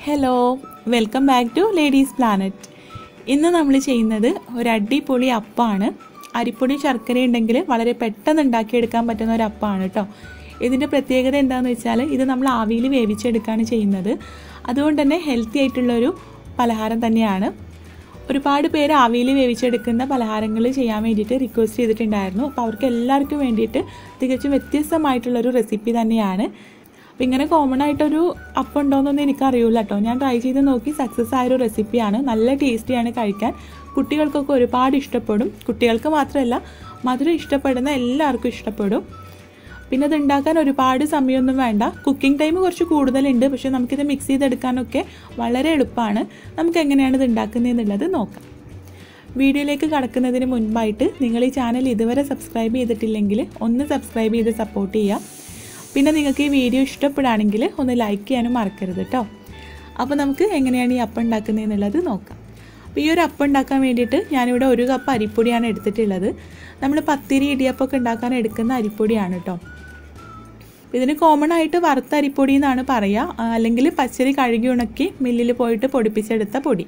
hello welcome back to ladies planet ഇന്ന് നമ്മൾ ചെയ്യുന്നത് ഒരു അടിപൊളി അപ്പമാണ് അരിപ്പൊടി ശർക്കര ഉണ്ടെങ്കിൽ വളരെ പെട്ടെന്ന് ഉണ്ടാക്കിയെടുക്കാൻ പറ്റുന്ന ഒരു അപ്പമാണ് കേട്ടോ ഇതിൻ്റെ പ്രത്യേകത എന്താണെന്ന് വെച്ചാൽ ഇത് നമ്മൾ ആവിയിൽ വേവിച്ചെടുക്കുകയാണ് ചെയ്യുന്നത് അതുകൊണ്ട് തന്നെ ഹെൽത്തി ആയിട്ടുള്ളൊരു പലഹാരം തന്നെയാണ് ഒരുപാട് പേര് ആവിയിൽ വേവിച്ചെടുക്കുന്ന പലഹാരങ്ങൾ ചെയ്യാൻ വേണ്ടിയിട്ട് റിക്വസ്റ്റ് ചെയ്തിട്ടുണ്ടായിരുന്നു അപ്പോൾ അവർക്ക് എല്ലാവർക്കും വേണ്ടിയിട്ട് തികച്ചും വ്യത്യസ്തമായിട്ടുള്ളൊരു റെസിപ്പി തന്നെയാണ് അപ്പോൾ ഇങ്ങനെ കോമൺ ആയിട്ടൊരു അപ്പം ഉണ്ടോയെന്നൊന്നും എനിക്കറിയില്ല കേട്ടോ ഞാൻ ട്രൈ ചെയ്ത് നോക്കി സക്സസ് ആയൊരു റെസിപ്പിയാണ് നല്ല ടേസ്റ്റിയാണ് കഴിക്കാൻ കുട്ടികൾക്കൊക്കെ ഒരുപാട് ഇഷ്ടപ്പെടും കുട്ടികൾക്ക് മാത്രമല്ല മധുരം ഇഷ്ടപ്പെടുന്ന എല്ലാവർക്കും ഇഷ്ടപ്പെടും പിന്നെ ഇത് ഉണ്ടാക്കാൻ ഒരുപാട് സമയമൊന്നും വേണ്ട കുക്കിംഗ് ടൈം കുറച്ച് കൂടുതലുണ്ട് പക്ഷേ നമുക്കിത് മിക്സ് ചെയ്തെടുക്കാനൊക്കെ വളരെ എളുപ്പമാണ് നമുക്ക് എങ്ങനെയാണ് ഇത് ഉണ്ടാക്കുന്നതെന്നുള്ളത് നോക്കാം വീഡിയോയിലേക്ക് കടക്കുന്നതിന് മുൻപായിട്ട് നിങ്ങൾ ഈ ചാനൽ ഇതുവരെ സബ്സ്ക്രൈബ് ചെയ്തിട്ടില്ലെങ്കിൽ ഒന്ന് സബ്സ്ക്രൈബ് ചെയ്ത് സപ്പോർട്ട് ചെയ്യുക പിന്നെ നിങ്ങൾക്ക് ഈ വീഡിയോ ഇഷ്ടപ്പെടുകയാണെങ്കിൽ ഒന്ന് ലൈക്ക് ചെയ്യാനും മറക്കരുത് കേട്ടോ അപ്പോൾ നമുക്ക് എങ്ങനെയാണ് ഈ അപ്പം ഉണ്ടാക്കുന്നതെന്നുള്ളത് നോക്കാം അപ്പോൾ ഈ ഒരു അപ്പം ഉണ്ടാക്കാൻ വേണ്ടിയിട്ട് ഞാനിവിടെ ഒരു കപ്പ് അരിപ്പൊടിയാണ് എടുത്തിട്ടുള്ളത് നമ്മൾ പത്തിരി ഇടിയപ്പമൊക്കെ ഉണ്ടാക്കാൻ എടുക്കുന്ന അരിപ്പൊടിയാണ് കേട്ടോ ഇതിന് കോമൺ ആയിട്ട് വറുത്ത അരിപ്പൊടി എന്നാണ് പറയുക അല്ലെങ്കിൽ പച്ചരി കഴുകി ഉണക്കി മില്ലിൽ പോയിട്ട് പൊടിപ്പിച്ചെടുത്ത പൊടി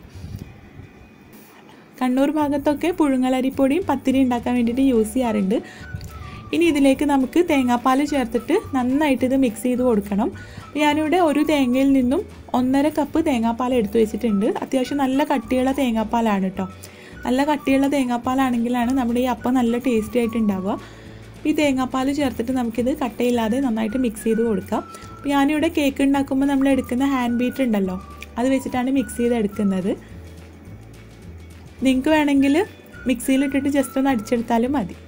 കണ്ണൂർ ഭാഗത്തൊക്കെ പുഴുങ്ങലരിപ്പൊടിയും പത്തിരി ഉണ്ടാക്കാൻ വേണ്ടിയിട്ട് യൂസ് ചെയ്യാറുണ്ട് ഇനി ഇതിലേക്ക് നമുക്ക് തേങ്ങാപ്പാൽ ചേർത്തിട്ട് നന്നായിട്ട് ഇത് മിക്സ് ചെയ്ത് കൊടുക്കണം ഞാനിവിടെ ഒരു തേങ്ങയിൽ നിന്നും ഒന്നര കപ്പ് തേങ്ങാപ്പാൽ എടുത്തു വെച്ചിട്ടുണ്ട് അത്യാവശ്യം നല്ല കട്ടിയുള്ള തേങ്ങാപ്പാലാണ് കേട്ടോ നല്ല കട്ടിയുള്ള തേങ്ങാപ്പാലാണെങ്കിലാണ് നമ്മുടെ ഈ അപ്പം നല്ല ടേസ്റ്റി ആയിട്ട് ഉണ്ടാവുക ഈ തേങ്ങാപ്പാൽ ചേർത്തിട്ട് നമുക്കിത് കട്ടയില്ലാതെ നന്നായിട്ട് മിക്സ് ചെയ്ത് കൊടുക്കാം അപ്പോൾ ഞാനിവിടെ കേക്ക് ഉണ്ടാക്കുമ്പോൾ നമ്മൾ എടുക്കുന്ന ഹാൻഡ് ബീറ്റർ ഉണ്ടല്ലോ അത് വെച്ചിട്ടാണ് മിക്സ് ചെയ്ത് എടുക്കുന്നത് നിങ്ങൾക്ക് വേണമെങ്കിൽ മിക്സിയിലിട്ടിട്ട് ജസ്റ്റ് ഒന്ന് അടിച്ചെടുത്താലും മതി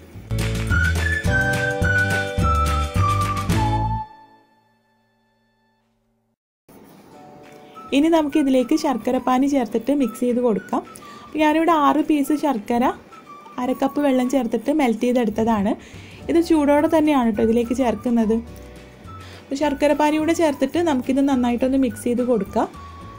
ഇനി നമുക്ക് ഇതിലേക്ക് ശർക്കരപ്പാനി ചേർത്തിട്ട് മിക്സ് ചെയ്ത് കൊടുക്കാം ഞാനിവിടെ ആറ് പീസ് ശർക്കര അരക്കപ്പ് വെള്ളം ചേർത്തിട്ട് മെൽറ്റ് ചെയ്തെടുത്തതാണ് ഇത് ചൂടോടെ തന്നെയാണ് കേട്ടോ ഇതിലേക്ക് ചേർക്കുന്നത് അപ്പോൾ ശർക്കരപ്പാനി കൂടെ ചേർത്തിട്ട് നമുക്കിത് നന്നായിട്ടൊന്ന് മിക്സ് ചെയ്ത് കൊടുക്കാം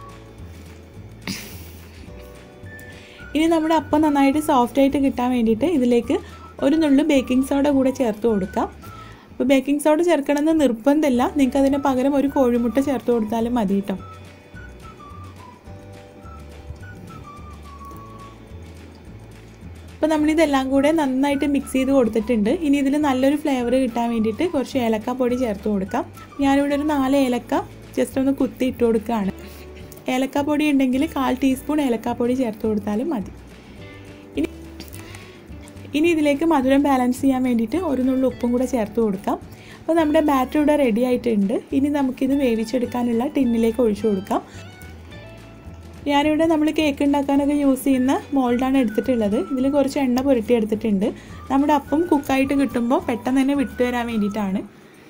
ഇനി നമ്മുടെ അപ്പം നന്നായിട്ട് സോഫ്റ്റ് ആയിട്ട് കിട്ടാൻ വേണ്ടിയിട്ട് ഇതിലേക്ക് ഒരു നുള്ളു ബേക്കിംഗ് സോഡ കൂടെ ചേർത്ത് കൊടുക്കാം അപ്പോൾ ബേക്കിംഗ് സോഡ ചേർക്കണമെന്ന് നിർബന്ധമില്ല നിങ്ങൾക്ക് അതിന് പകരം ഒരു കോഴിമുട്ട ചേർത്ത് കൊടുത്താലും മതി കേട്ടോ അപ്പോൾ നമ്മളിതെല്ലാം കൂടെ നന്നായിട്ട് മിക്സ് ചെയ്ത് കൊടുത്തിട്ടുണ്ട് ഇനി ഇതിൽ നല്ലൊരു ഫ്ലേവർ കിട്ടാൻ വേണ്ടിയിട്ട് കുറച്ച് ഏലക്ക പൊടി ചേർത്ത് കൊടുക്കാം ഞാനിവിടെ ഒരു നാല് ഏലക്ക ജസ്റ്റ് ഒന്ന് കുത്തി ഇട്ട് കൊടുക്കുകയാണ് ഏലക്ക പൊടി ഉണ്ടെങ്കിൽ കാൽ ടീസ്പൂൺ ഏലക്ക പൊടി ചേർത്ത് കൊടുത്താലും മതി ഇനി ഇനി ഇതിലേക്ക് മധുരം ബാലൻസ് ചെയ്യാൻ വേണ്ടിയിട്ട് ഒരു നുള്ളു ഉപ്പും കൂടെ ചേർത്ത് കൊടുക്കാം അപ്പോൾ നമ്മുടെ ബാറ്റർ ഇവിടെ റെഡി ആയിട്ടുണ്ട് ഇനി നമുക്കിത് വേവിച്ചെടുക്കാനുള്ള ടിന്നിലേക്ക് ഒഴിച്ചു കൊടുക്കാം ഞാനിവിടെ നമ്മൾ കേക്ക് ഉണ്ടാക്കാനൊക്കെ യൂസ് ചെയ്യുന്ന മോൾഡാണ് എടുത്തിട്ടുള്ളത് ഇതിൽ കുറച്ച് എണ്ണ പുരട്ടി എടുത്തിട്ടുണ്ട് നമ്മുടെ അപ്പം കുക്കായിട്ട് കിട്ടുമ്പോൾ പെട്ടെന്ന് തന്നെ വിട്ടു തരാൻ വേണ്ടിയിട്ടാണ്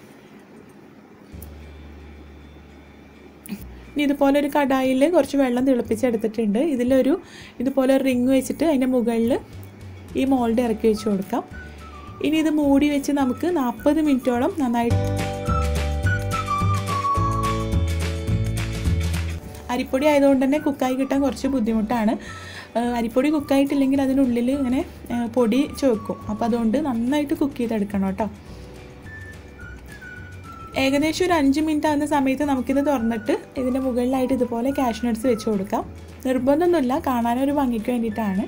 ഇനി ഇതുപോലെ ഒരു കടായിൽ കുറച്ച് വെള്ളം തിളപ്പിച്ചെടുത്തിട്ടുണ്ട് ഇതിലൊരു ഇതുപോലെ ഒരു റിങ് വെച്ചിട്ട് അതിൻ്റെ മുകളിൽ ഈ മോൾഡ് ഇറക്കി വെച്ച് കൊടുക്കാം ഇനി ഇത് മൂടി വെച്ച് നമുക്ക് നാൽപ്പത് മിനിറ്റോളം നന്നായിട്ട് അരിപ്പൊടി ആയതുകൊണ്ട് തന്നെ കുക്കായി കിട്ടാൻ കുറച്ച് ബുദ്ധിമുട്ടാണ് അരിപ്പൊടി കുക്കായിട്ടില്ലെങ്കിൽ അതിനുള്ളിൽ ഇങ്ങനെ പൊടി ചോക്കും അപ്പോൾ അതുകൊണ്ട് നന്നായിട്ട് കുക്ക് ചെയ്തെടുക്കണം കേട്ടോ ഏകദേശം ഒരു അഞ്ച് മിനിറ്റ് ആകുന്ന സമയത്ത് നമുക്കിത് തുറന്നിട്ട് ഇതിൻ്റെ മുകളിലായിട്ട് ഇതുപോലെ കാഷ് നട്ട്സ് വെച്ച് കൊടുക്കാം നിർബന്ധമൊന്നുമില്ല കാണാനൊരു ഭംഗിക്ക് വേണ്ടിയിട്ടാണ്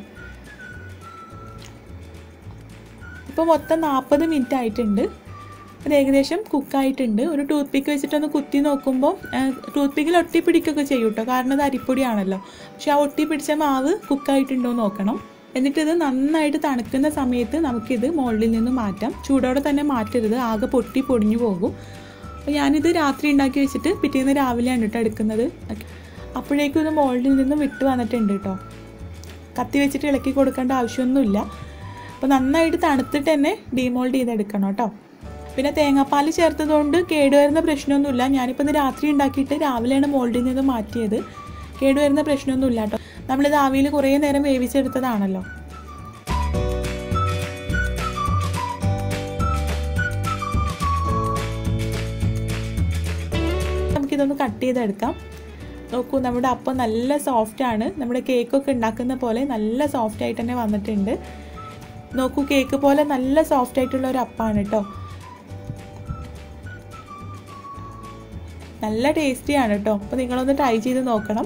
ഇപ്പോൾ മൊത്തം നാൽപ്പത് മിനിറ്റ് ആയിട്ടുണ്ട് അത് ഏകദേശം കുക്കായിട്ടുണ്ട് ഒരു ടൂത്ത് പിക്ക് വെച്ചിട്ടൊന്ന് കുത്തി നോക്കുമ്പോൾ ടൂത്ത് പിക്കിൽ ഒട്ടി പിടിക്കുകയൊക്കെ ചെയ്യും കേട്ടോ കാരണം അത് അരിപ്പൊടിയാണല്ലോ പക്ഷെ ആ ഒട്ടി പിടിച്ച മാവ് കുക്കായിട്ടുണ്ടോ എന്ന് നോക്കണം എന്നിട്ട് ഇത് നന്നായിട്ട് തണുക്കുന്ന സമയത്ത് നമുക്കിത് മുകളിൽ നിന്ന് മാറ്റാം ചൂടോടെ തന്നെ മാറ്റരുത് ആകെ പൊട്ടി പൊടിഞ്ഞു പോകും അപ്പോൾ ഞാനിത് രാത്രി ഉണ്ടാക്കി വെച്ചിട്ട് പിറ്റേന്ന് രാവിലെയാണ് കേട്ടോ എടുക്കുന്നത് അപ്പോഴേക്കും ഇത് മോൾഡിൽ നിന്ന് വിട്ട് വന്നിട്ടുണ്ട് കേട്ടോ കത്തി വെച്ചിട്ട് ഇളക്കി കൊടുക്കേണ്ട ആവശ്യമൊന്നുമില്ല അപ്പോൾ നന്നായിട്ട് തണുത്തിട്ട് തന്നെ ഡീമോൾഡ് ചെയ്തെടുക്കണം കേട്ടോ പിന്നെ തേങ്ങാപ്പാൽ ചേർത്തതുകൊണ്ട് കേടുവരുന്ന പ്രശ്നമൊന്നുമില്ല ഞാനിപ്പോൾ ഇന്ന് രാത്രി ഉണ്ടാക്കിയിട്ട് രാവിലെയാണ് മോൾഡിൽ നിന്ന് മാറ്റിയത് കേടുവരുന്ന പ്രശ്നമൊന്നുമില്ല കേട്ടോ നമ്മളിത് ആവിയിൽ കുറേ നേരം വേവിച്ചെടുത്തതാണല്ലോ നമുക്കിതൊന്ന് കട്ട് ചെയ്തെടുക്കാം നോക്കൂ നമ്മുടെ അപ്പം നല്ല സോഫ്റ്റ് ആണ് നമ്മുടെ കേക്കൊക്കെ ഉണ്ടാക്കുന്ന പോലെ നല്ല സോഫ്റ്റ് ആയിട്ട് തന്നെ വന്നിട്ടുണ്ട് നോക്കൂ കേക്ക് പോലെ നല്ല സോഫ്റ്റ് ആയിട്ടുള്ള ഒരു അപ്പമാണ് കേട്ടോ നല്ല ടേസ്റ്റിയാണ് കേട്ടോ അപ്പോൾ നിങ്ങളൊന്ന് ട്രൈ ചെയ്ത് നോക്കണം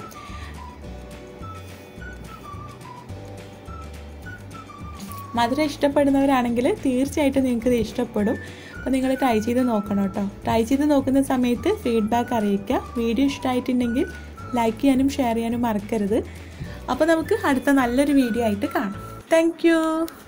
മധുരം ഇഷ്ടപ്പെടുന്നവരാണെങ്കിൽ തീർച്ചയായിട്ടും നിങ്ങൾക്ക് ഇത് ഇഷ്ടപ്പെടും അപ്പോൾ നിങ്ങൾ ട്രൈ ചെയ്ത് നോക്കണം കേട്ടോ ട്രൈ ചെയ്ത് നോക്കുന്ന സമയത്ത് ഫീഡ്ബാക്ക് അറിയിക്കുക വീഡിയോ ഇഷ്ടമായിട്ടുണ്ടെങ്കിൽ ലൈക്ക് ചെയ്യാനും ഷെയർ ചെയ്യാനും മറക്കരുത് അപ്പോൾ നമുക്ക് അടുത്ത നല്ലൊരു വീഡിയോ ആയിട്ട് കാണാം താങ്ക്